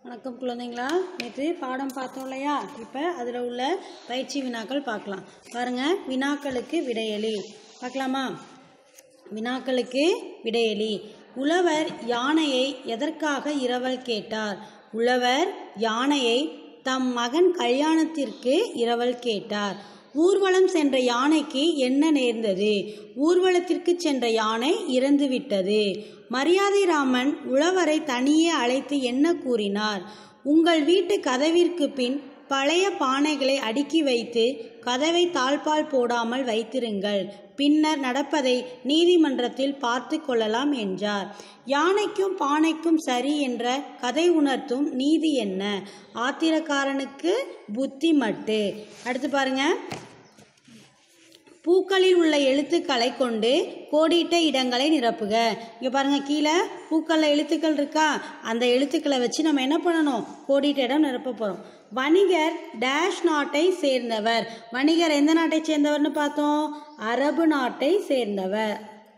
வணக்கம் குழந்தைங்களா நேற்று பாடம் பார்த்தோம் இல்லையா இப்போ அதில் உள்ள பயிற்சி வினாக்கள் பார்க்கலாம் பாருங்க வினாக்களுக்கு விடையளி பார்க்கலாமா வினாக்களுக்கு விடையளி உழவர் யானையை எதற்காக இரவல் கேட்டார் உழவர் யானையை தம் மகன் கல்யாணத்திற்கு இரவல் கேட்டார் ஊர்வலம் சென்ற யானைக்கு என்ன நேர்ந்தது ஊர்வலத்திற்கு சென்ற யானை இறந்துவிட்டது மரியாதை ராமன் உழவரை தனியே அழைத்து என்ன கூறினார் உங்கள் வீட்டு கதவிற்கு பின் பழைய பானைகளை அடுக்கி வைத்து கதவை தாழ்பால் போடாமல் வைத்திருங்கள் பின்னர் நடப்பதை நீதிமன்றத்தில் பார்த்து கொள்ளலாம் என்றார் யானைக்கும் பானைக்கும் சரி என்ற கதை உணர்த்தும் நீதி என்ன ஆத்திரக்காரனுக்கு புத்தி மட்டு அடுத்து பாருங்க பூக்களில் உள்ள எழுத்துக்களை கொண்டு கோடிட்ட இடங்களை நிரப்புக இங்கே பாருங்க கீழே பூக்களில் எழுத்துக்கள் இருக்கா அந்த எழுத்துக்களை வச்சு நம்ம என்ன பண்ணணும் கோடிட்ட இடம் நிரப்ப போகிறோம் வணிகர் டேஷ் நாட்டை சேர்ந்தவர் வணிகர் எந்த நாட்டை சேர்ந்தவர்னு பார்த்தோம் அரபு நாட்டை சேர்ந்தவர்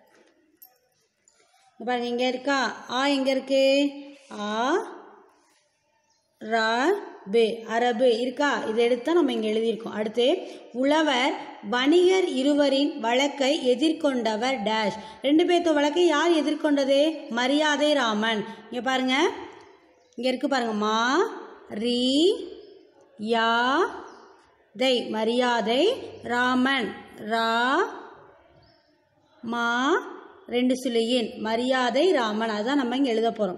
இங்க பாருங்க இங்க இருக்கா ஆ எங்க இருக்கு ஆ ரா பே அரபு இருக்கா இதை எடுத்தா நம்ம இங்கே எழுதியிருக்கோம் அடுத்து உழவர் வணிகர் இருவரின் வழக்கை எதிர்கொண்டவர் டேஷ் ரெண்டு பேர்த்த வழக்கை யார் எதிர்கொண்டது மரியாதை ராமன் இங்கே பாருங்க இங்கே இருக்கு பாருங்க மா ரீ யா தை மரியாதை ராமன் ரா மா ரெண்டு சுழியின் மரியாதை ராமன் அதான் நம்ம இங்கே எழுத போகிறோம்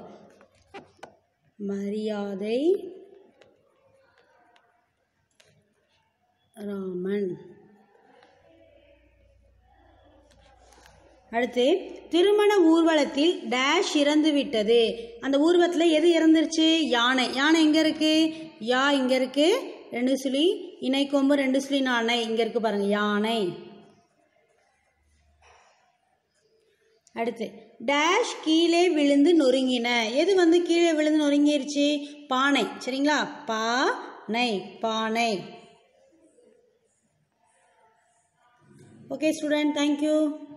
மரியாதை ராமன் அடுத்து திருமண ஊர்வலத்தில் டேஷ் இறந்து விட்டது அந்த ஊர்வலத்தில் எது இறந்துருச்சு யானை யானை எங்கே இருக்கு யா இங்கே இருக்கு ரெண்டு சுழி இணை கொம்பு ரெண்டு சுழி நாணை இங்கே இருக்கு பாருங்க யானை அடுத்து டேஷ் கீழே விழுந்து நொறுங்கின எது வந்து கீழே விழுந்து நொறுங்கிருச்சு பானை சரிங்களா பா நை பானை ஓகே ஸ்டூடெண்ட் தேங்க்யூ